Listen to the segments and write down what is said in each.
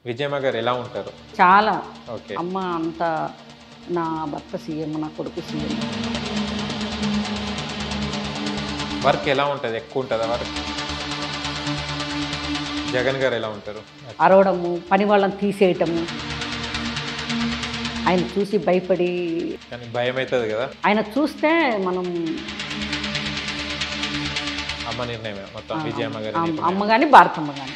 విజయమ్మ గారు ఎలా ఉంటారు చాలా ఓకే అమ్మ అంత నా భర్త సీఎం నా కొడుకు సీఎం వర్క్ ఎలా ఉంటుంది ఎక్కువ ఉంటుందా వర్క్ జగన్ గారు ఎలా ఉంటారు అరవడము పని వాళ్ళని తీసేయటము ఆయన చూసి భయపడి కానీ భయం అవుతుంది కదా ఆయన చూస్తే మనం అమ్మ నిర్ణయమే మొత్తం విజయమ్మ గారి అమ్మ- నిర్ణయం. అమ్మ కానీ భారతమ్మ కానీ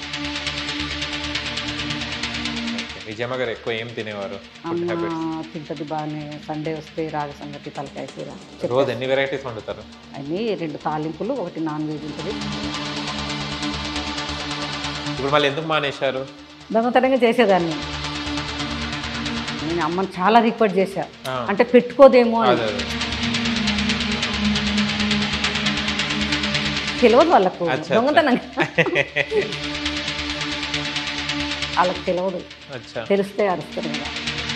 ఓకే. విజయమ్మ గారు ఎక్కువ ఏం తినేవారు ఫుడ్ అమ్మ హ్యాబిట్స్ తింటది బాగానే సండే వస్తే రాగ సంగతి తలకాయ కూర రోజు ఎన్ని వెరైటీస్ వండుతారు అన్నీ రెండు తాలింపులు ఒకటి నాన్ వెజ్ ఉంటుంది ఇప్పుడు మళ్ళీ ఎందుకు మానేశారు దొంగతనంగా చేసేదాన్ని నేను అమ్మని చాలా రిక్వెస్ట్ చేశా ఆ, అంటే పెట్టుకోదేమో అని అదే అదే తెలియదు వాళ్ళకు అచ్చా, దొంగతనం వాళ్ళకి తెలియదు అచ్చా తెలిస్తే అరుస్తారు కదా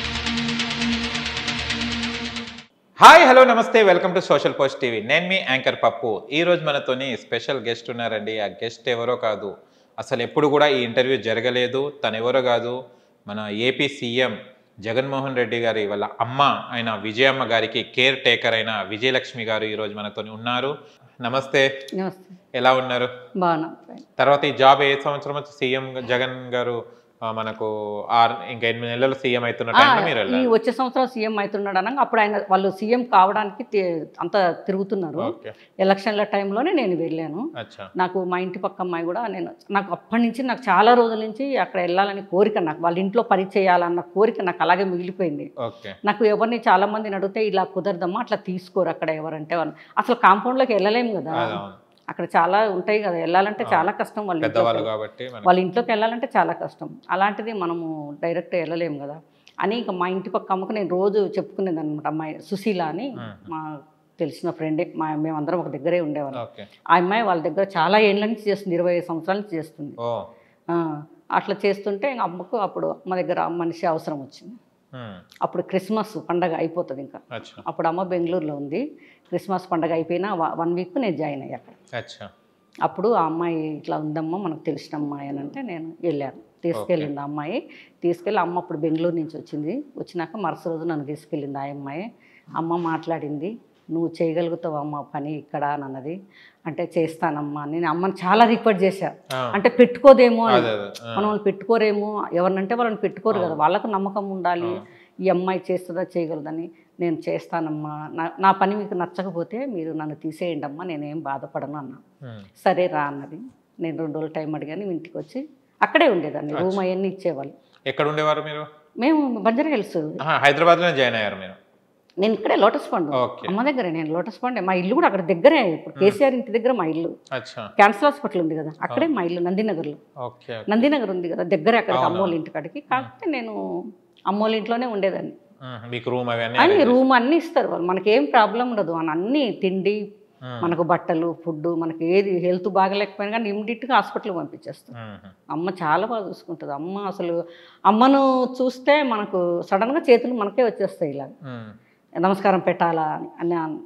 హాయ్ హలో నమస్తే welcome to Social Post TV నేను మీ యాంకర్ పప్పు ఈ రోజు మనతోని స్పెషల్ గెస్ట్ ఉన్నారండి ఆ గెస్ట్ ఎవరో కాదు అసలు ఎప్పుడు కూడా ఈ ఇంటర్వ్యూ జరగలేదు తను ఎవరో కాదు మన ఏపీ సీఎం జగన్మోహన్ రెడ్డి గారి వాళ్ళ అమ్మ అయిన విజయమ్మ గారికి కేర్ టేకర్ అయిన విజయలక్ష్మి గారు ఈరోజు మనతోని ఉన్నారు నమస్తే నమస్తే ఎలా ఉన్నారు బాగున్నా తర్వాత ఈ జాబ్ ఏ సంవత్సరం వచ్చి సీఎం జగన్ గారు ఆ, మనకు ఆరు ఇంకా ఎనిమిది నెలలు సీఎం అవుతున్న టైంలో మీరు ఈ వెళ్ళారు వచ్చే సంవత్సరం సీఎం అవుతున్నాడు అనగా అప్పుడు ఆయన వాళ్ళు సీఎం కావడానికి తి- అంత తిరుగుతున్నారు ఓకే ఎలక్షన్ల టైంలోనే నేను వెళ్ళాను అచ్చా నాకు మా ఇంటి పక్క అమ్మాయి కూడా నేను నాకు అప్పటి నుంచి నాకు చాలా రోజుల నుంచి అక్కడ వెళ్ళాలని కోరిక నాకు వాళ్ళ ఇంట్లో పని చేయాలన్న కోరిక నాకు అలాగే మిగిలిపోయింది ఓకే నాకు ఎవరిని చాలా మందిని అడిగితే ఇలా కుదరదమ్మా అట్లా తీసుకోరు అక్కడ ఎవరంటే వాళ్ళు అసలు కాంపౌండ్లోకి వెళ్ళలేము కదా అదే అవును అక్కడ చాలా ఉంటాయి కదా వెళ్ళాలంటే చాలా కష్టం వాళ్ళ ఇంట్లోకి పెద్దవాళ్ళు కాబట్టి మనకి వాళ్ళ ఇంట్లోకి వెళ్ళాలంటే చాలా కష్టం అలాంటిది మనము డైరెక్ట్ వెళ్ళలేము కదా అని ఇంకా మా ఇంటి పక్క అమ్మకు నేను రోజు చెప్పుకునేది అనమాట అమ్మాయి సుశీల అని మ్మ్. మా తెలిసిన ఫ్రెండే మా మేమందరం ఒక దగ్గరే ఉండేవాళ్ళం ఓకే ఆ అమ్మాయి వాళ్ళ దగ్గర చాలా ఏళ్ళ నుంచి చేస్తుంది ఇరవై ఐదు సంవత్సరాల నుంచి చేస్తుంది ఓ ఆ, అట్లా చేస్తుంటే ఇంక అమ్మకు అప్పుడు అమ్మ దగ్గర మనిషి అవసరం వచ్చింది మ్మ్. అప్పుడు క్రిస్మస్ పండగ అయిపోతుంది ఇంకా అచ్చా అప్పుడు అమ్మ బెంగళూరులో ఉంది క్రిస్మస్ పండగ అయిపోయినా వన్ వీక్ నేను జాయిన్ అయ్యా అక్కడ అచ్చా అప్పుడు ఆ అమ్మాయి ఇట్లా ఉందమ్మా మనకు తెలిసిన అమ్మాయి అని అంటే నేను వెళ్ళాను తీసుకెళ్ళింది ఆ అమ్మాయి తీసుకెళ్ళి అమ్మ అప్పుడు బెంగళూరు నుంచి వచ్చింది వచ్చినాక మరుసటి రోజు నన్ను తీసుకెళ్ళింది ఆ అమ్మాయి అమ్మ మాట్లాడింది నువ్వు చేయగలుగుతావు అమ్మ పని ఇక్కడ అని అన్నది అంటే చేస్తానమ్మా నేను అమ్మని చాలా రిక్వెస్ట్ చేశా ఆ, అంటే పెట్టుకోదేమో అని అదే అదే ఆ, మనం వాళ్ళు పెట్టుకోరేమో ఎవరినంటే వాళ్ళని పెట్టుకోరు కదా వాళ్ళకు నమ్మకం ఉండాలి ఈ అమ్మాయి చేస్తుందా చేయగలదని నేను చేస్తానమ్మా నా నా పని మీకు నచ్చకపోతే మీరు నన్ను తీసేయండి అమ్మా నేనేం బాధపడను అన్నా మ్మ్. సరే రా అన్నది నేను రెండు రోజులు టైం అడిగాను ఇంటికి వచ్చి అక్కడే ఉండేదాన్ని రూమ్ అవన్నీ ఇచ్చేవాళ్ళు ఎక్కడ ఉండేవారు మీరు మేము బంజర్ హిల్స్ ఆహా, హైదరాబాద్లోనే జాయిన్ అయ్యారు మీరు నేను ఇక్కడే లోటస్ పండు ఓకే అమ్మ దగ్గరే నేను లోటస్ పండే మా ఇల్లు కూడా అక్కడ దగ్గరే ఇప్పుడు కేసీఆర్ ఇంటి దగ్గర మా ఇల్లు అచ్చా క్యాన్సర్ హాస్పిటల్ ఉంది కదా అక్కడే మా ఇల్లు నందినగర్లో ఓకే నందినగర్ ఉంది కదా దగ్గరే అక్కడికి అవును. అమ్మోళ్ళ ఇంటికాడికి కాకపోతే నేను అమ్మోళ్ళ ఇంట్లోనే ఉండేదాన్ని మ్మ్. మీకు రూమ్ అవన్నీ అన్ని రూమ్ అన్ని ఇస్తారు వాళ్ళు మనకేం ప్రాబ్లం ఉండదు అని అన్ని తిండి మ్మ్. మనకు బట్టలు ఫుడ్ మనకి ఏది హెల్త్ బాగలేకపోయినా కానీ ఇమ్మీడియట్గా హాస్పిటల్కి పంపించేస్తారు మ్మ్. అమ్మ చాలా బాగా చూసుకుంటుంది అమ్మ అసలు అమ్మను చూస్తే మనకు సడన్గా చేతులు మనకే వచ్చేస్తాయి ఇలా మ్మ్. నమస్కారం పెట్టాలా అని అని అన్-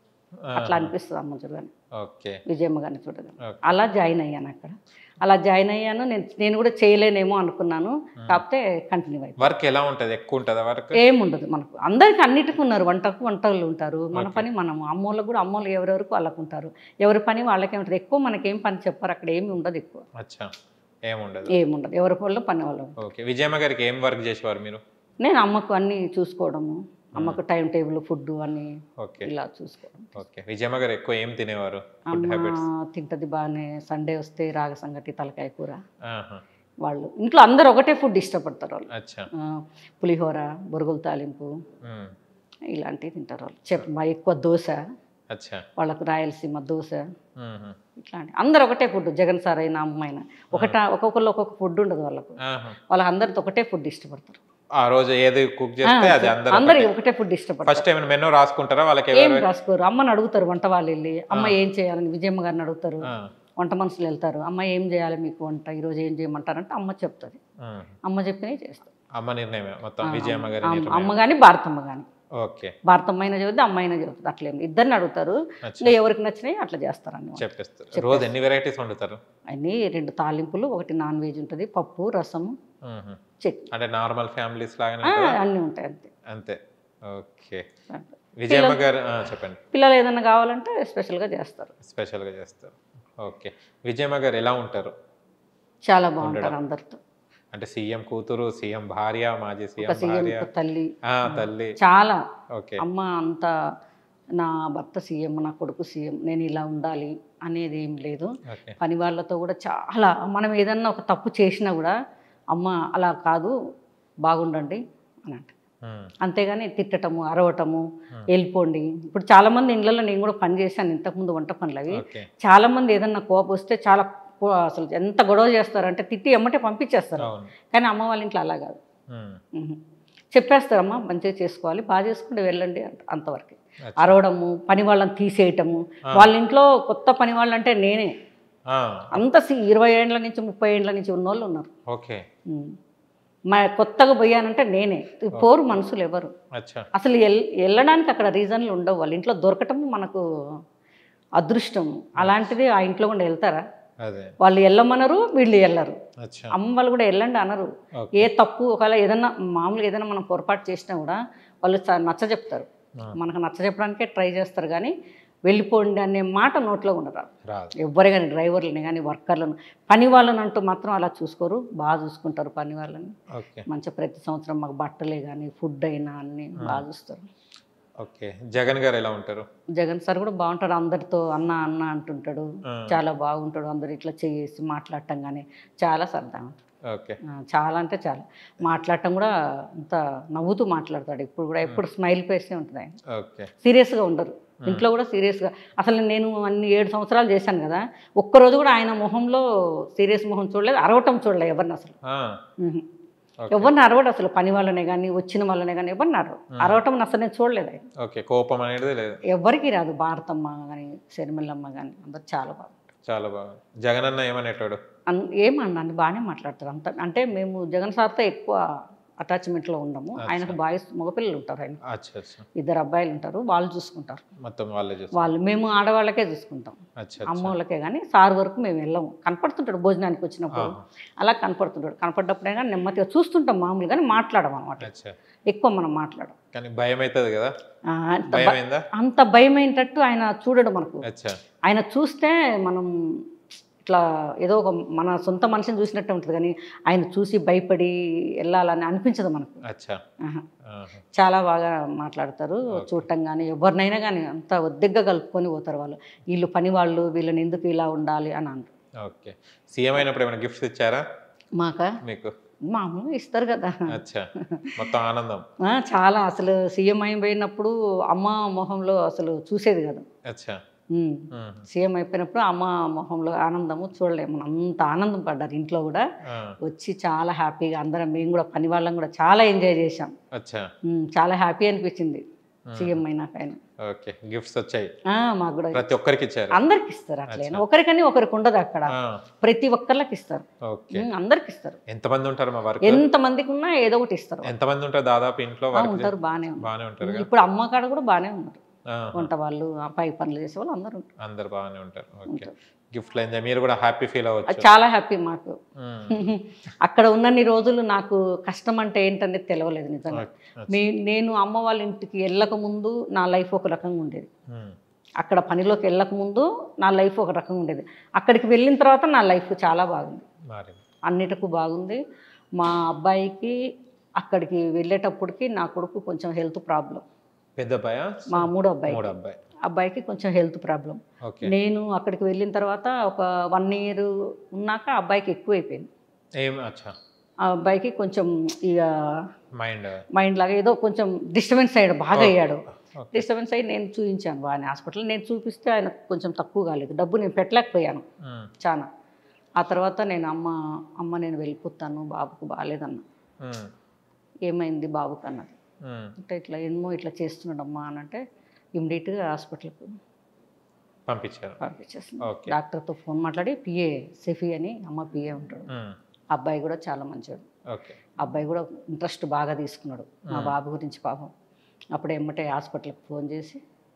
ఆ, అట్లా అనిపిస్తుంది అమ్మ చూడగానే ఓకే విజయమ్మ గారిని చూడగానే ఓకే. అలా జాయిన్ అయ్యాను అక్కడ అలా జాయిన్ అయ్యాను నేను నేను కూడా చేయలేనేమో అనుకున్నాను కాకపోతే కంటిన్యూ అయిపోయింది వర్క్ ఎలా ఉంటుంది ఎక్కువ ఉంటుందా వర్క్ ఏముండదు మనకు అందరికి అన్నిటికీ ఉన్నారు వంటకు వంటలు ఉంటారు మన పని మనం అమ్మోళ్ళకు కూడా అమ్మోళ్ళు ఎవరెవరికి వాళ్ళకు ఉంటారు ఎవరి పని వాళ్ళకే ఉంటుంది ఎక్కువ మనకేం పని చెప్పారు అక్కడ ఏమి ఉండదు ఎక్కువ అచ్చా ఏముండదు ఏముండదు ఎవరి వాళ్ళు పని వాళ్ళు ఓకే విజయమ్మ గారికి ఏం వర్క్ చేసేవారు మీరు నేను అమ్మకు అన్ని చూసుకోవడము అమ్మకు టైం టేబుల్ ఫుడ్ అన్ని ఓకే ఇలా చూసుకోవడం ఓకే విజయమ్మ గారు ఎక్కువ ఏం తినేవారు ఫుడ్ అమ్మ హ్యాబిట్స్ తింటది బాగానే సండే వస్తే రాగ సంగటి తలకాయ కూర వాళ్ళు ఇంట్లో అందరు ఒకటే ఫుడ్ ఇష్టపడతారు వాళ్ళు అచ్చా ఆ, పులిహోర బొరుగుల తాలింపు మ్మ్. ఇలాంటివి తింటారు వాళ్ళు చెప్ ఎక్కువ దోశ అచ్చా వాళ్ళకు రాయలసీమ దోశ మ్మ్. ఇట్లాంటి అందరు ఒకటే ఫుడ్ జగన్ సార్ అయినా అమ్మాయినా ఒకట ఒక్కొక్కళ్ళు ఒక్కొక్క ఫుడ్ ఉండదు వాళ్ళకు ఆహా. వాళ్ళకి అందరితో ఒకటే ఫుడ్ ఇష్టపడతారు ఆ రోజు ఏది కుక్ చేస్తే అది అందరూ అందరు ఒకటే ఫుడ్ ఇష్టపడతారు ఫస్ట్ టైం మెనూ రాసుకుంటారా వాళ్ళకి ఏం ఎవరు రాసుకోరు అమ్మని అడుగుతారు వంట వాళ్ళు వెళ్ళి అమ్మ ఏం చేయాలని విజయమ్మ గారిని అడుగుతారు ఆ, వంట మనుషులు వెళ్తారు అమ్మ ఏం చేయాలి మీకు వంట ఈరోజు ఏం చేయమంటారంటే అమ్మ చెప్తుంది మ్మ్. అమ్మ చెప్పినవి చేస్తారు అమ్మ నిర్ణయమే మొత్తం విజయమ్మ గారి అమ్మ- నిర్ణయం అమ్మ కానీ భారతమ్మ కానీ ఓకే భారతమ్మ అయినా చెబుతుంది అమ్మ అయినా చెబుతుంది అట్లేం ఇద్దరిని అడుగుతారు అచ్చా ఇంకా ఎవరికి నచ్చినాయి అట్లా చేస్తారని చెప్పేస్తారు రోజు ఎన్ని వెరైటీస్ వండుతారు అన్నీ రెండు తాలింపులు ఒకటి నాన్ వెజ్ ఉంటుంది పప్పు రసము మ్మ్. చట్నీ అంటే నార్మల్ ఫ్యామిలీస్ లాగానే ఆ, ఉంటుందా? అన్నీ ఉంటాయి అంతే అంతే ఓకే విజయమ్మ గారు ఆ, చెప్పండి పిల్లలు ఏదైనా కావాలంటే స్పెషల్గా చేస్తారు స్పెషల్గా చేస్తారు ఓకే విజయమ్మ గారు ఎలా ఉంటారు చాలా బాగుంటారు అందరితో అంటే సీఎం కూతురు సీఎం భార్య మాజీ ఒక సీఎం సీఎం భార్య తల్లి ఆ, తల్లి చాలా ఓకే అమ్మ అంత నా భర్త సీఎం నా కొడుకు సీఎం నేను ఇలా ఉండాలి అనేది ఏం లేదు ఓకే పని వాళ్ళతో కూడా చాలా మనం ఏదన్నా ఒక తప్పు చేసినా కూడా అమ్మ అలా కాదు బాగుండండి అని అంట మ్మ్. అంతేగాని తిట్టటము అరవటము వెళ్ళిపోండి ఇప్పుడు చాలామంది ఇళ్ళల్లో నేను కూడా పని చేశాను ఇంతకుముందు వంట పనులు అవి ఓకే చాలామంది ఏదన్నా కోపం వస్తే చాలా కో- అసలు ఎంత గొడవ చేస్తారంటే తిట్టి ఎమ్మటే పంపించేస్తారు అవును కానీ అమ్మ వాళ్ళ ఇంట్లో అలా కాదు మ్మ్. మ్మ్. చెప్పేస్తారమ్మా మంచిగా చేసుకోవాలి బాగా చేసుకుంటే వెళ్ళండి అంత- అంతవరకు అచ్చా. అరవడము పని వాళ్ళని తీసేయటము వాళ్ళ ఇంట్లో కొత్త పని వాళ్ళు అంటే నేనే ఆ, అంత సి- ఇరవై ఏండ్ల నుంచి ముప్పై ఏండ్ల నుంచి ఉన్నోళ్ళు ఉన్నారు ఓకే మ్మ్. మా కొత్తగా పోయానంటే నేనే పోరు మనుషులు ఎవరు అచ్చా అసలు ఎల్ వెళ్ళడానికి అక్కడ రీజన్లు ఉండవు వాళ్ళ ఇంట్లో దొరకటం మనకు అదృష్టం అలాంటిది ఆ ఇంట్లో కూడా వెళ్తారా అదే వాళ్ళు వెళ్ళమనరు వీళ్ళు వెళ్ళరు అచ్చా అమ్మ వాళ్ళు కూడా వెళ్ళండి అనరు ఓకే ఏ తప్పు ఒకవేళ ఏదైనా మామూలుగా ఏదైనా మనం పొరపాటు చేసినా కూడా వాళ్ళు చ- నచ్చ చెప్తారు ఆ. మనకు నచ్చ చెప్పడానికే ట్రై చేస్తారు కానీ వెళ్ళిపోండి అనే మాట నోట్లో ఉండరాదు రాదు ఎవ్వరే కానీ డ్రైవర్లని కానీ వర్కర్లను పని వాళ్ళని అంటూ మాత్రం అలా చూసుకోరు బాగా చూసుకుంటారు పని వాళ్ళని ఓకే మంచిగా ప్రతి సంవత్సరం మాకు బట్టలే కానీ ఫుడ్ అయినా అన్ని బాగా చూస్తారు ఓకే జగన్ గారు ఎలా ఉంటారు జగన్ సార్ కూడా బాగుంటాడు అందరితో అన్న అన్న అంటుంటాడు ఆ. చాలా బాగుంటాడు అందరు ఇట్లా చేసి మాట్లాడటం కానీ చాలా సరదా ఉంటుంది ఓకే ఆ, చాలా అంటే చాలా మాట్లాడటం కూడా అంత నవ్వుతూ మాట్లాడతాడు ఇప్పుడు కూడా ఎప్పుడు స్మైల్ ఫేసే ఉంటుంది ఆయన ఓకే సీరియస్గా ఉండరు ఇంట్లో కూడా సీరియస్గా అసలు నేను అన్ని ఏడు సంవత్సరాలు చేశాను కదా ఒక్కరోజు కూడా ఆయన మొహంలో సీరియస్ మొహం చూడలేదు అరవటం చూడలేదు ఎవరిని అసలు ఆ, మ్మ్. ఓకే. ఎవరిని అరవడు అసలు పని వాళ్ళనే కానీ వచ్చిన వాళ్ళనే కానీ ఎవరిని అరవడు అరవటం అసలు నేను చూడలేదు ఆయన ఓకే కోపం అనేది లేదు ఎవరికి రాదు భారతమ్మ కానీ శర్మిలమ్మ కానీ అందరు చాలా బాగుంటారు చాలా బాగా జగన్ అన్న ఏమనేటాడు అన్ ఏమన్నా బాగానే మాట్లాడతారు అంత అంటే మేము జగన్ సార్తో ఎక్కువ అటాచ్మెంట్లో ఉండము ఆయనకు బాయ్స్ మగపిల్లలు ఉంటారు ఆయన అచ్చా అచ్చా ఇద్దరు అబ్బాయిలు ఉంటారు వాళ్ళు చూసుకుంటారు మొత్తం వాళ్ళే చూస్తారు వాళ్ళు మేము ఆడవాళ్ళకే చూసుకుంటాం అచ్చా అమ్మ వాళ్ళకే కానీ సార్ వరకు మేము వెళ్ళము కనపడుతుంటాడు భోజనానికి వచ్చినప్పుడు ఆహా. అలా కనపడుతుంటాడు కనపడ్డప్పుడే కానీ నెమ్మదిగా చూస్తుంటాం మామూలుగా కానీ మాట్లాడము అనమాట అచ్చా ఎక్కువ మనం మాట్లాడం కానీ భయం అవుతుంది కదా ఆ, అంత భయం భ- అయిందా అంత భయమైనట్టు ఆయన చూడడు మనకు అచ్చా ఆయన చూస్తే మనం ఇట్లా ఏదో ఒక మన సొంత మనిషిని చూసినట్టు ఉంటుంది కానీ ఆయన చూసి భయపడి వెళ్ళాలని అనిపించదు మనకు అచ్చా ఆహా. ఆహా. చాలా బాగా మాట్లాడతారు చూడటం కానీ ఎవరినైనా కానీ అంత ఒద్దిగ్గా కలుపుకొని పోతారు వాళ్ళు వీళ్ళు పని వాళ్ళు వీళ్ళని ఎందుకు ఇలా ఉండాలి అని అంటారు ఓకే సీఎం అయినప్పుడు ఏమైనా గిఫ్ట్స్ ఇచ్చారా మాక మీకు మామూలుగా ఇస్తారు కదా అచ్చా మొత్తం ఆనందం ఆ, చాలా అసలు సీఎం అయిపోయినప్పుడు అమ్మ మొహంలో అసలు చూసేది కదా అచ్చా ఉమ్. మ్మ్. సీఎం అయిపోయినప్పుడు అమ్మ మొహంలో ఆనందము చూడలేము అంత ఆనందం పడ్డారు ఇంట్లో కూడా ఆ, వచ్చి చాలా హ్యాపీగా అందరం మేము కూడా పని వాళ్ళం కూడా చాలా ఎంజాయ్ చేశాం అచ్చా ఉమ్, చాలా హ్యాపీ అనిపించింది సీఎం అయినాక ఆయన ఓకే గిఫ్ట్స్ వచ్చాయి ఆ, మాకు కూడా ప్రతి ఒక్కరికి ఇచ్చారు అందరికి ఇస్తారు అట్లయినా ఒకరికని ఒకరికి ఉండదు అక్కడ ఆ, ప్రతి ఒక్కరికి ఇస్తారు ఓకే ఉమ్, అందరికి ఇస్తారు ఎంతమంది ఉంటారు మా వర్క్ ఎంత మందికి ఉన్నా ఏదో ఒకటి ఇస్తారు ఎంతమంది ఉంటారు దాదాపు ఇంట్లో ఆ, వర్క్ ఉంటారు బాగానే ఉన్నారు బాగానే ఉంటారు ఇప్పుడు అమ్మ కాడ కూడా బాగానే ఉన్నారు ఆ, వంట వాళ్ళు ఆ పై పనులు చేసే వాళ్ళు అందరూ ఉంటారు అందరు బాగానే ఉంటారు ఓకే గిఫ్ట్లు ఎంజాయ్ మీరు కూడా హ్యాపీ ఫీల్ అది అవ్వచ్చు చాలా హ్యాపీ మాకు మ్మ్. అక్కడ ఉన్నన్ని రోజులు నాకు కష్టం అంటే ఏంటనేది తెలియలేదు నిజంగా ఓకే. మీ నేను అమ్మ వాళ్ళ ఇంటికి వెళ్ళక ముందు నా లైఫ్ ఒక రకంగా ఉండేది మ్మ్. అక్కడ పనిలోకి వెళ్ళక ముందు నా లైఫ్ ఒక రకంగా ఉండేది అక్కడికి వెళ్ళిన తర్వాత నా లైఫ్ చాలా బాగుంది మరి అన్నిటికీ బాగుంది మా అబ్బాయికి అక్కడికి వెళ్ళేటప్పటికి నా కొడుకు కొంచెం హెల్త్ ప్రాబ్లం పెద్ద అబ్బాయా మా మూడో అబ్బాయి మూడు అబ్బాయి అబ్బాయికి కొంచెం హెల్త్ ప్రాబ్లం ఓకే నేను అక్కడికి వెళ్ళిన తర్వాత ఒక వన్ ఇయర్ ఉన్నాక అబ్బాయికి ఎక్కువైపోయింది ఏం అచ్చా ఆ అబ్బాయికి కొంచెం ఇక మైండ్ మైండ్ లాగా ఏదో కొంచెం డిస్టర్బెన్స్ అయ్యాడు బాగా అయ్యాడు ఓకే డిస్టర్బెన్స్ అయ్యి నేను చూపించాను వాడిని హాస్పిటల్ నేను చూపిస్తే ఆయన కొంచెం తక్కువ కాలేదు డబ్బు నేను పెట్టలేకపోయాను మ్మ్. చాలా ఆ తర్వాత నేను అమ్మ అమ్మ నేను వెళ్ళిపోతాను బాబుకు బాగాలేదన్నా మ్మ్. ఏమైంది బాబుకు అన్నది మ్మ్. అంటే ఇట్లా ఏమో ఇట్లా చేస్తున్నాడమ్మా అని అంటే ఇమ్మీడియట్గా హాస్పిటల్కి పంపించారు పంపించేసింది ఓకే డాక్టర్తో ఫోన్ మాట్లాడి పిఏ సెఫీ అని అమ్మ పిఏ ఉంటాడు మ్మ్. అబ్బాయి కూడా చాలా మంచివాడు ఓకే అబ్బాయి కూడా ఇంట్రెస్ట్ బాగా తీసుకున్నాడు మా బాబు గురించి పాపం అప్పుడు ఎమ్మటే హాస్పిటల్కి ఫోన్ చేసి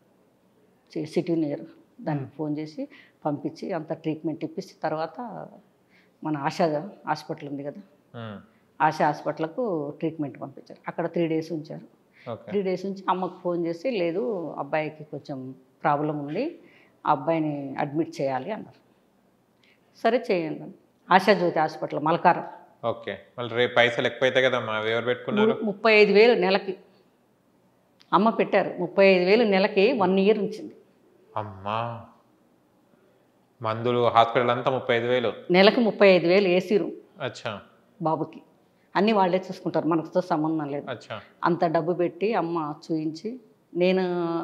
సి- సిటీ నియర్ దానికి ఫోన్ చేసి పంపించి అంత ట్రీట్మెంట్ ఇప్పించి తర్వాత మన ఆశా హాస్పిటల్ ఉంది కదా మ్మ్. ఆశా హాస్పిటల్కు ట్రీట్మెంట్ పంపించారు అక్కడ త్రీ డేస్ ఉంచారు ఓకే త్రీ డేస్ నుంచి అమ్మకు ఫోన్ చేసి లేదు అబ్బాయికి కొంచెం ప్రాబ్లం ఉంది ఆ అబ్బాయిని అడ్మిట్ చేయాలి అన్నారు సరే చేయండి అని. ఆశాజ్యోతి హాస్పిటల్ మలకారం ఓకే మళ్ళీ రేపు పైసలు ఎక్కువైతే కదమ్మా అవి ఎవరు పెట్టుకున్నారు ము- ముప్పై ఐదు వేలు నెలకి అమ్మ పెట్టారు ముప్పై ఐదు వేలు నెలకి వన్ ఇయర్ ఉంచింది అమ్మా మందులు హాస్పిటల్ అంతా ముప్పై ఐదు వేలు నెలకి ముప్పై ఐదు వేలు ఏసీ రూమ్ అచ్చా బాబుకి అన్నీ వాళ్ళే చూసుకుంటారు మనకుతో సంబంధం లేదు అచ్చా అంత డబ్బు పెట్టి అమ్మ చూయించి నేను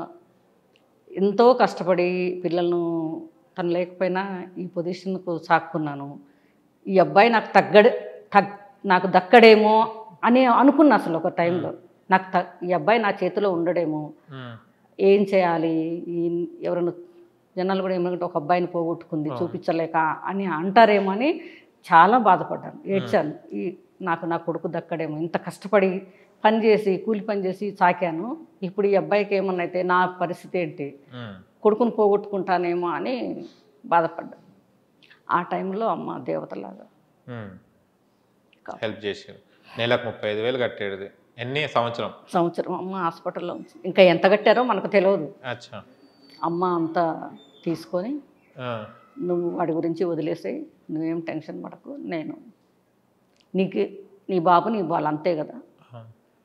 ఎంతో కష్టపడి పిల్లలను తను లేకపోయినా ఈ పొజిషన్కు సాక్కున్నాను ఈ అబ్బాయి నాకు తగ్గడు తగ్ నాకు దక్కడేమో అని అనుకున్నా అసలు ఒక టైంలో నాకు త ఈ అబ్బాయి నా చేతిలో ఉండడేమో ఉమ్, ఏం చేయాలి ఈ ఎవరైనా జనాలు కూడా ఏమంటే ఒక అబ్బాయిని పోగొట్టుకుంది చూపించలేక అని అంటారేమో అని చాలా బాధపడ్డాను ఏడ్చాను ఈ నాకు నా కొడుకు దక్కడేమో ఇంత కష్టపడి పని చేసి కూలి పని చేసి సాకాను ఇప్పుడు ఈ అబ్బాయికి ఏమన్నా అయితే నా పరిస్థితి ఏంటి ఉమ్, కొడుకుని పోగొట్టుకుంటానేమో అని బాధపడ్డా ఆ టైంలో అమ్మ దేవతలాగా ఉమ్. కా- హెల్ప్ చేసారు నెలకు ముప్పై ఐదు వేలు కట్టేది ఎన్ని సంవత్సరం సంవత్సరం అమ్మ హాస్పిటల్లో ఉంది ఇంకా ఎంత కట్టారో మనకు తెలియదు అచ్చా అమ్మ అంతా తీసుకొని ఆ, నువ్వు వాడి గురించి వదిలేసాయి నువ్వేం టెన్షన్ పడకు నేను నీకు నీ బాబు నీ బాలు అంతే కదా ఆ,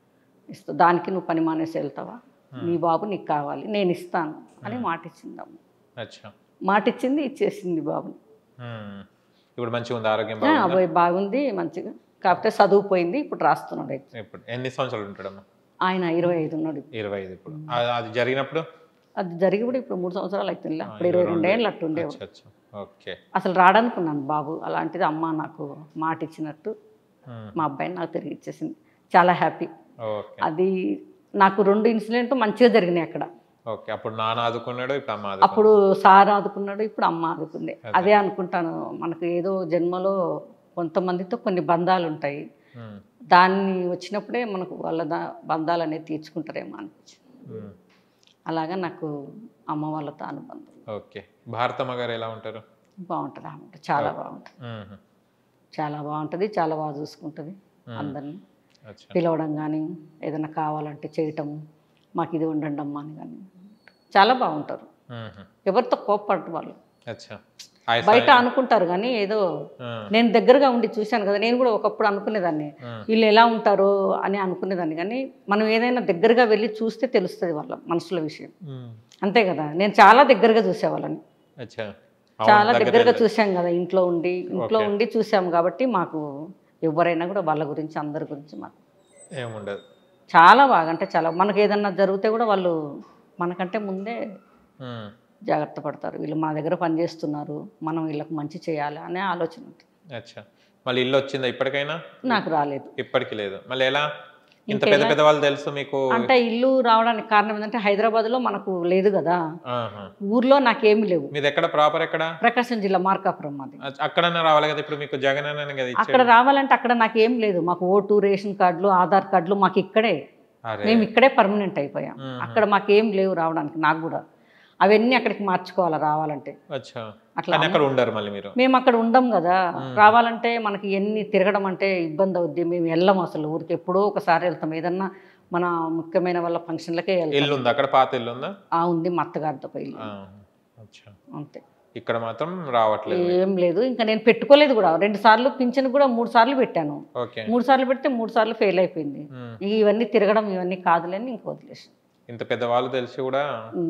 ఇస్తా దానికి నువ్వు పని మానేసి వెళ్తావా నీ బాబు నీకు కావాలి నేను ఇస్తాను అని మాట ఇచ్చింది అమ్మ అచ్చా మాట ఇచ్చింది ఇచ్చేసింది బాబుని ఉమ్. ఇప్పుడు మంచిగా ఉంది ఆరోగ్యం ఆ, బాగుందా అబ్బాయి బాగుంది మంచిగా కాకపోతే చదువు పోయింది ఇప్పుడు రాస్తున్నాడు ఇప్పుడు ఎన్ని సంవత్సరాలు ఉంటాడమ్మా ఆయన ఇరవై ఐదు ఉన్నాడు ఇరవై ఐదు ఇప్పుడు ఆ- అది జరిగినప్పుడు అది జరిగి కూడా ఇప్పుడు మూడు సంవత్సరాలు అవుతుంది అప్పుడు ఇరవై రెండేళ్ళు అట్టుండేవాడు అచ్చా అచ్చా ఓకే అసలు రాడనుకున్నాను బాబు అలాంటిది అమ్మ నాకు మాట ఇచ్చినట్టు ఉమ్, మా అబ్బాయిని నాకు తిరిగి ఇచ్చేసింది చాలా హ్యాపీ ఓకే అది నాకు రెండు ఇన్సిడెంట్ మంచిగా జరిగినాయి అక్కడ ఓకే అప్పుడు నాన్న ఆదుకున్నాడు ఇప్పుడు అమ్మ ఆదుకున్నాడు అప్పుడు సార్ ఆదుకున్నాడు ఇప్పుడు అమ్మ ఆదుకుంది అదే అనుకుంటాను మనకు ఏదో జన్మలో కొంతమందితో కొన్ని బంధాలు ఉంటాయి ఉమ్, దాన్ని వచ్చినప్పుడే మనకు వాళ్ళ దా బంధాలు అనేది తీర్చుకుంటారేమో అనిపించింది ఉమ్. అలాగా నాకు అమ్మ వాళ్ళతో అనుబంధం ఓకే భారతమ్మ గారు ఎలా ఉంటారు బాగుంటుంది ఆమె చాలా బాగుంటుంది ఉమ్, చాలా బాగుంటుంది చాలా బాగా చూసుకుంటుంది అందరిని అచ్చా పిలవడం కానీ ఏదైనా కావాలంటే చేయటం మాకు ఇది ఉండండి అమ్మా అని కానీ చాలా బాగుంటారు ఉమ్, ఎవరితో కోప్పడరు వాళ్ళు అచ్చా ఆయస బయట అనుకుంటారు కానీ ఏదో ఉమ్, నేను దగ్గరగా ఉండి చూశాను కదా నేను కూడా ఒకప్పుడు అనుకునేదాన్ని ఉమ్, వీళ్ళు ఎలా ఉంటారో అని అనుకునేదాన్ని కానీ మనం ఏదైనా దగ్గరగా వెళ్ళి చూస్తే తెలుస్తుంది వాళ్ళ మనసుల విషయం ఉమ్, అంతే కదా నేను చాలా దగ్గరగా చూసేవాళ్ళని అచ్చా చాలా అవును, దగ్గరగా దగ్గర చూసాం కదా ఇంట్లో ఉండి ఇంట్లో ఓకే. ఉండి చూసాం కాబట్టి మాకు ఎవరైనా కూడా వాళ్ళ గురించి అందరి గురించి మాకు ఏముండదు చాలా బాగా అంటే చాలా మనకు ఏదన్నా జరిగితే కూడా వాళ్ళు మనకంటే ముందే ఉమ్, జాగ్రత్త పడతారు వీళ్ళు మన దగ్గర పనిచేస్తున్నారు మనం వీళ్ళకి మంచి చేయాలి అనే ఆలోచన ఉంటుంది అచ్చా మళ్ళీ ఇల్లు వచ్చిందా ఇప్పటికైనా నాకు రాలేదు ఇప్పటికి లేదు మళ్ళీ ఎలా ఇంత పెద్ద పెద్ద వాళ్ళు తెలుసు మీకు అంటే ఇల్లు రావడానికి కారణం ఏంటంటే హైదరాబాద్లో మనకు లేదు కదా ఆహా. ఊర్లో నాకేమీ లేవు మీది ఎక్కడ ప్రాపర్ ఎక్కడ ప్రకాశం జిల్లా మార్కాపురం మాది అచ్చ- అక్కడన్నా రావాలి కదా ఇప్పుడు మీకు జగన్ అన్న కదా ఇచ్చాడు అక్కడ రావాలంటే అక్కడ నాకేం లేదు మాకు ఓటు రేషన్ కార్డులు ఆధార్ కార్డులు మాకు ఇక్కడే అరే మేము ఇక్కడే పర్మనెంట్ అయిపోయాం మ్మ్. అక్కడ మాకేం లేవు రావడానికి నాకు కూడా అవన్నీ అక్కడికి మార్చుకోవాలి రావాలంటే అచ్చా అట్లా కానీ అక్కడ ఉండరు మళ్ళీ మీరు మేము అక్కడ ఉండం కదా రావాలంటే మనకి ఎన్ని తిరగడం అంటే ఇబ్బంది అవుద్ది మేము వెళ్ళం అసలు ఊరికి ఎప్పుడో ఒకసారి వెళ్తాం ఏదన్నా మన ముఖ్యమైన వాళ్ళ ఫంక్షన్లకే వెళ్తాం ఇల్లు ఉందా అక్కడ పాత ఇల్లు ఉందా ఆ ఉంది మా అత్తగారితో పోయి ఆ, అచ్చా అంతే ఇక్కడ మాత్రం రావట్లేదు ఏం లేదు ఇంకా నేను పెట్టుకోలేదు కూడా రెండు సార్లు పింఛన్ కూడా మూడు సార్లు పెట్టాను ఓకే మూడు సార్లు పెడితే మూడు సార్లు ఫెయిల్ అయిపోయింది ఉమ్. ఇవన్నీ తిరగడం ఇవన్నీ కాదులేని ఇంక వదిలేసి ఇంత పెద్ద వాళ్ళు తెలిసి కూడా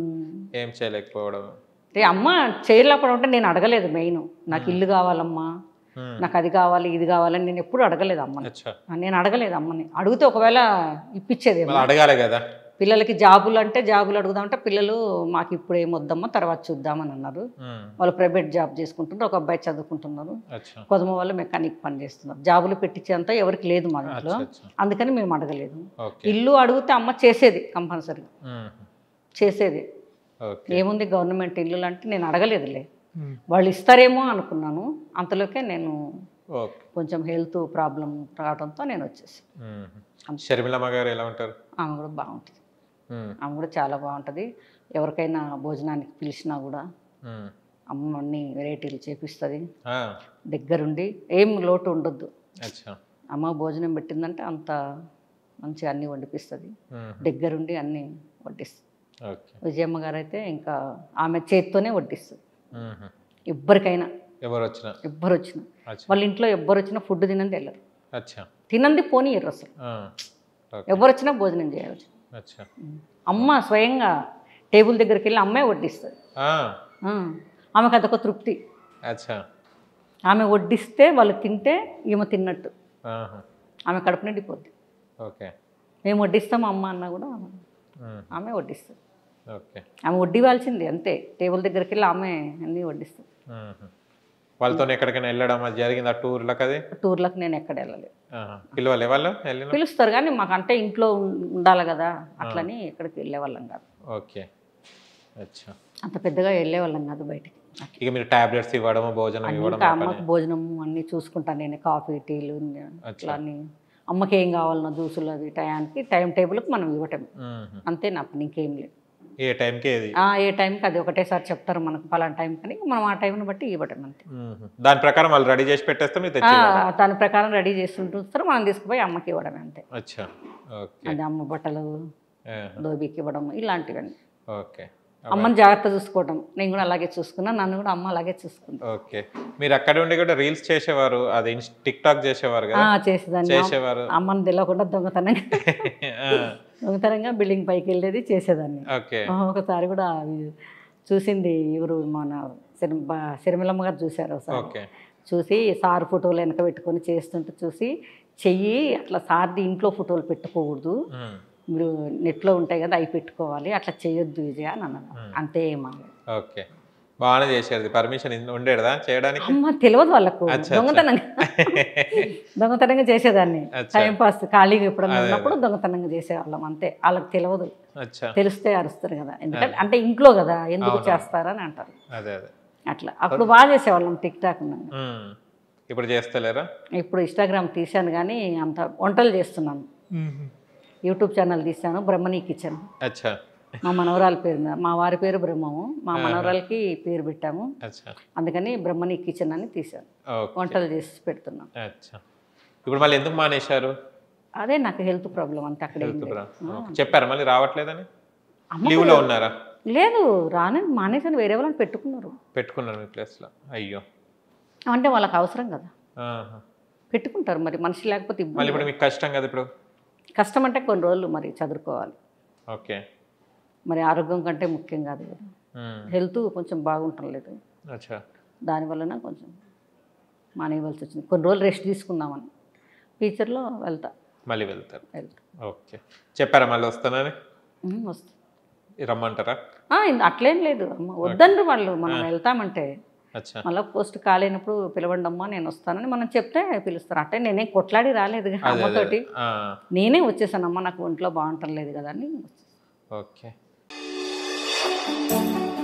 ఏం చేయలేకపోవడం అంటే అమ్మ చేయలేకపోవడం అంటే నేను అడగలేదు మెయిన్ నాకు ఇల్లు కావాలమ్మా ఉమ్. నాకు అది కావాలి ఇది కావాలని నేను ఎప్పుడు అడగలేదు అమ్మని అచ్చా నేను అడగలేదు అమ్మని అడిగితే ఒకవేళ ఇప్పించేదేమో మళ్ళీ అడగాలి కదా పిల్లలకి జాబులు అంటే జాబులు అడుగుదామంటే పిల్లలు మాకు ఇప్పుడు ఏం వద్దమ్మా తర్వాత చూద్దామని అన్నారు ఉమ్. వాళ్ళు ప్రైవేట్ జాబ్ చేసుకుంటున్నారు ఒక అబ్బాయి చదువుకుంటున్నారు అచ్చా కొదమ వాళ్ళు మెకానిక్ పని చేస్తున్నారు జాబులు పెట్టించేంత ఎవరికి లేదు మా ఇంట్లో అచ్చా అచ్చా అందుకని మేము అడగలేదు ఓకే ఇల్లు అడిగితే అమ్మ చేసేది కంపల్సరీగా ఉమ్. చేసేది ఓకే ఏముంది గవర్నమెంట్ ఇల్లు అంటే నేను అడగలేదులే వాళ్ళు ఇస్తారేమో అనుకున్నాను అంతలోకే నేను ఓకే కొంచెం హెల్త్ ప్రాబ్లం రావడంతో నేను వచ్చేసి ఉమ్. షర్మిలమ్మ గారు ఎలా ఉంటారు ఆమె కూడా బాగుంటుంది ఉమ్. ఆమె కూడా చాలా బాగుంటుంది ఎవరికైనా భోజనానికి పిలిచినా కూడా ఉమ్. అమ్మ అన్ని వెరైటీలు చేపిస్తుంది ఆ, దగ్గరుండి ఏం లోటు ఉండొద్దు అచ్చా అమ్మ భోజనం పెట్టిందంటే అంత మంచిగా అన్నీ వండిపిస్తుంది మ్మ్. దగ్గరుండి అన్నీ వడ్డిస్తుంది ఓకే విజయమ్మ గారు అయితే ఇంకా ఆమె చేతితోనే వడ్డిస్తుంది మ్మ్. ఎవ్వరికైనా ఎవరు వచ్చినా ఎవ్వరు వచ్చినా అచ్చా వాళ్ళ ఇంట్లో ఎవ్వరు వచ్చినా ఫుడ్ తినంది వెళ్ళరు అచ్చా తినంది పోనీయరు అసలు ఆ. ఓకే ఎవరు వచ్చినా భోజనం చేయాలి అచ్చా అమ్మ స్వయంగా టేబుల్ దగ్గరికి వెళ్ళి అమ్మే వడ్డిస్తుంది ఆ. ఆ, ఆమెకు అదొక తృప్తి అచ్చా ఆమె వడ్డిస్తే వాళ్ళు తింటే ఈమె తిన్నట్టు ఆహా. ఆమె కడుపు నిండిపోద్ది ఓకే మేము వడ్డిస్తాం అమ్మ అన్నా కూడా మ్మ్. ఆమె వడ్డిస్తుంది ఓకే ఆమె వడ్డివ్వాల్సింది అంతే టేబుల్ దగ్గరికి వెళ్ళి ఆమె అన్నీ వడ్డిస్తుంది మ్మ్. వాళ్ళతో ఎక్కడికైనా వెళ్ళడం అది జరిగింది ఆ టూర్లకు అది టూర్లకు నేను ఎక్కడ వెళ్ళలేదు ఆహా. పిలవలే వాళ్ళు వెళ్ళిన పిలుస్తారు కానీ మాకు అంటే ఇంట్లో ఉం- ఉండాలి కదా అట్లని ఎక్కడికి వెళ్ళేవాళ్ళం కాదు ఓకే అచ్చా అంత పెద్దగా వెళ్ళేవాళ్ళం కాదు బయటికి ఇక మీరు టాబ్లెట్స్ ఇవ్వడం భోజనం ఇవ్వడం ఇంకా అమ్మకి భోజనం అన్నీ చూసుకుంటాను నేను కాఫీ టీలు అట్లా అన్ని అమ్మకి ఏం కావాలన్నా జ్యూసులు అవి టయానికి టైం టేబుల్కి మనం ఇవ్వటం మ్మ్. అంతే నా పని ఇంకేం లేదు ఏ టైంకి ఏది ఆ, ఏ టైంకి అది ఒకటేసారి చెప్తారు మనకు పలానా టైం కానీ మనం ఆ టైంని బట్టి ఇవ్వటం అంతే మ్మ్. దాని ప్రకారం వాళ్ళు రెడీ చేసి పెట్టేస్తే మీరు ఆ, తెచ్చి దాని ప్రకారం రెడీ చేస్తుంటారు మనం తీసుకుపోయి అమ్మకి ఇవ్వడం అంతే అచ్చా ఓకే అది అమ్మ బట్టలు ఆహా. దోబీకి ఇవ్వడం ఇలాంటివన్నీ ఓకే అమ్మని జాగ్రత్త చూసుకోవడం నేను కూడా అలాగే చూసుకున్నా నన్ను కూడా అమ్మ అలాగే చూసుకుంది ఓకే మీరు అక్కడ ఉండి కూడా రీల్స్ చేసేవారు అది టిక్ టాక్ చేసేవారు కదా చేసేదాన్ని చేసేవారు అమ్మని తెలియకుండా దొంగతనంగా ఆ, దొంగతనంగా బిల్డింగ్ పైకి వెళ్ళేది చేసేదాన్ని ఓకే ఆ, ఒకసారి కూడా అవి చూసింది ఎవరు మన సిరి- బా- సిరిమిలమ్మ గారు చూశారు ఒకసారి ఓకే చూసి సార్ ఫోటోలు వెనక పెట్టుకొని చేస్తుంటే చూసి చెయ్యి అట్లా సార్ది ఇంట్లో ఫోటోలు పెట్టుకోకూడదు మ్మ్. మీరు నెట్లో ఉంటాయి కదా అవి పెట్టుకోవాలి అట్లా చేయొద్దు విజయ అని అన్నారు అంతే ఏమన్నా ఓకే బాగానే చేసేది పర్మిషన్ ఉండేదా చేయడానికి అమ్మ తెలియదు వాళ్ళకు అచ్చా, దొంగతనంగా దొంగతనంగా చేసేదాన్ని అచ్చా. టైం పాస్ ఖాళీగా ఎప్పుడన్నా ఉన్నప్పుడు దొంగతనంగా చేసేవాళ్ళం అంతే వాళ్ళకి తెలియదు అచ్చా తెలిస్తే అరుస్తారు కదా ఎందుకంటే అంటే ఇంట్లో కదా ఎందుకు చేస్తారని అంటారు అదే అదే అట్లా అప్పుడు బాగా చేసేవాళ్ళం టిక్ టాక్ ఉన్నాను మ్మ్. ఇప్పుడు చేస్తలేరా ఇప్పుడు ఇన్స్టాగ్రామ్ తీశాను కానీ అంత వంటలు చేస్తున్నాను యూట్యూబ్ ఛానల్ తీశాను బ్రహ్మణి కిచెన్ అచ్చా మా మనవరాల పేరు మీద మా వారి పేరు బ్రహ్మము మా మనవరాలకి పేరు పెట్టాము అచ్చా అందుకని బ్రహ్మణి కిచెన్ అని తీశాను ఓకే వంటలు చేసి పెడుతున్నాను అచ్చా ఇప్పుడు మళ్ళీ ఎందుకు మానేశారు అదే నాకు హెల్త్ ప్రాబ్లం అంతే అక్కడ ఏం లేదు. ఓకే. చెప్పారా మళ్ళీ రావట్లేదని అమ్మ లీవ్లో ఉన్నారా లేదు రానే మానేసాను వేరే వాళ్ళని పెట్టుకున్నారు పెట్టుకున్నారు మీ ప్లేస్లో అయ్యో అంటే వాళ్ళకి అవసరం కదా ఆహా. పెట్టుకుంటారు మరి మనిషి లేకపోతే ఇబ్బంది. మళ్ళీ ఇప్పుడు మీకు కష్టం కదా ఇప్పుడు కష్టం అంటే కొన్ని రోజులు మరి చదువుకోవాలి ఓకే మరి ఆరోగ్యం కంటే ముఖ్యం కాదు కదా మ్మ్. హెల్త్ కొంచెం బాగుంటలేదు అచ్చా దానివలన కొంచెం మానేయవలసి వచ్చింది కొన్ని రోజులు రెస్ట్ తీసుకుందామని ఫ్యూచర్లో వెళ్తా మళ్ళీ వెళ్తారు వెళ్తా ఓకే చెప్పారా మళ్ళీ వస్తానని ఉమ్, వస్తా రమ్మంటారా ఆ, ఇంద- అట్లేం లేదు అమ్మ వద్దండ్రు వాళ్ళు మనం వెళ్తామంటే అచ్చా మళ్ళీ పోస్ట్ కాలేనప్పుడు పిలవండి అమ్మా నేను వస్తానని మనం చెప్తే పిలుస్తారు అంటే నేనేం కొట్లాడి రాలేదు అదే అదే అమ్మతోటి ఆ, నేనే వచ్చేసాను అమ్మ నాకు ఒంట్లో బాగుంటలేదు కదా అని ఓకే